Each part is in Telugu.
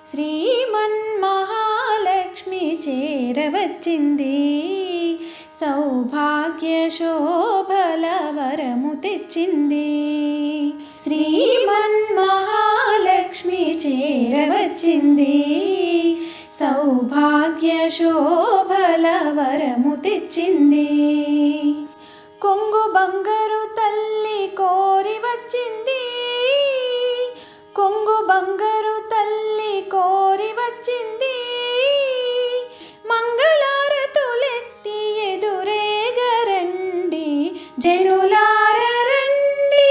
శ్రీమన్మహాలక్ష్మి చేరవచ్చింది సౌభాగ్య శోభల వరము తెచ్చింది శ్రీమన్మహాలక్ష్మి చేరవచ్చింది సౌభాగ్య శోభల వరము తెచ్చింది కొంగు బంగారు తల్లి కోరి వచ్చింది కొంగు బంగారు తల్లి కోరి వచ్చింది మంగళారతులెత్తి ఎదురేగరండి జనులార రండి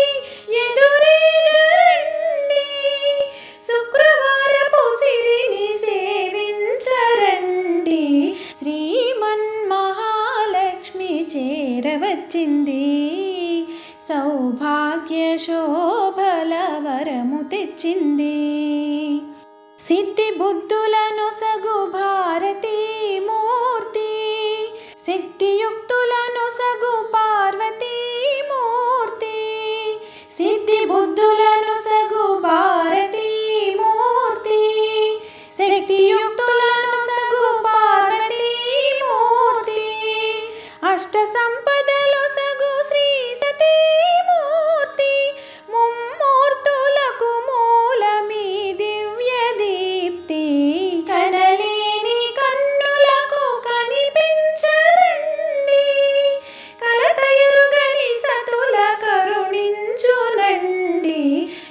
ఎదురేగరండి శుక్రవారపు సిరిని సేవించరండి శ్రీమన్మహాలక్ష్మి చేరవచ్చింది సౌభాగ్య శోభల వరము తెచ్చింది సిద్ధి బుద్ధులను సగు భారతీ మూర్తి శక్తియుక్తులను సగు పార్వతీ మూర్తి సిద్ధి బుద్ధులను సగు భారతీ మూర్తి శక్తియుక్తులను సగు పార్వతీ మూర్తి అష్ట సంపదలు సగు శ్రీ సతీ మూర్తి ముమ్మూర్తులకు మూలమీ దివ్య దీప్తి కనలేని కన్నులకు కనిపించదండి కలతయురుగని సతుల కరుణించునండి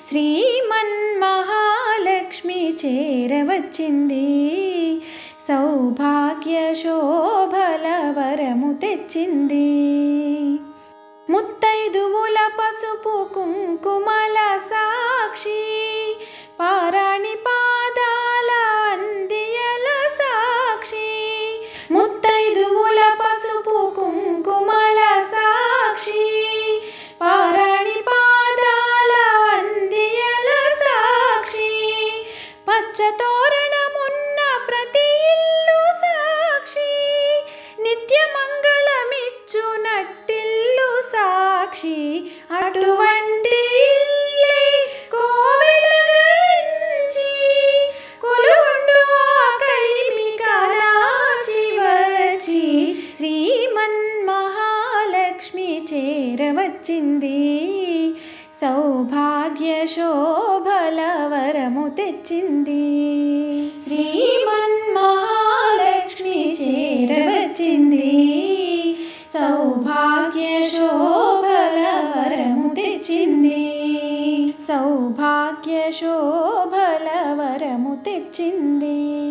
శ్రీమన్మహాలక్ష్మి చేరవచ్చింది సౌభాగ్య శోభల వరము తెచ్చింది ముత్తైదువుల పసుపు కుంకుమల సాక్షి పారాణి పాదాల అందియల సాక్షి ముత్తైదువుల పసుపు కుంకుమల సాక్షి పారాణి పాదాల అందియల సాక్షి పచ్చ తోరణమున్న ప్రతి ఇల్లు సాక్షి నిత్య మంగళమిచ్చు నట్టిల్లు సాక్షి అటువంటి ఇల్లే కోవెలగంచి కొలువుండు ఆ కలిమి కాలాచి వచ్చి శ్రీమన్మహాలక్ష్మి చేరవచ్చింది సౌభాగ్య శోభల వరము తెచ్చింది శ్రీమన్మహాలక్ష్మి చేరవచ్చింది సౌభాగ్య శోభల వరము తెచ్చింది సౌభాగ్య శోభల వరము తెచ్చింది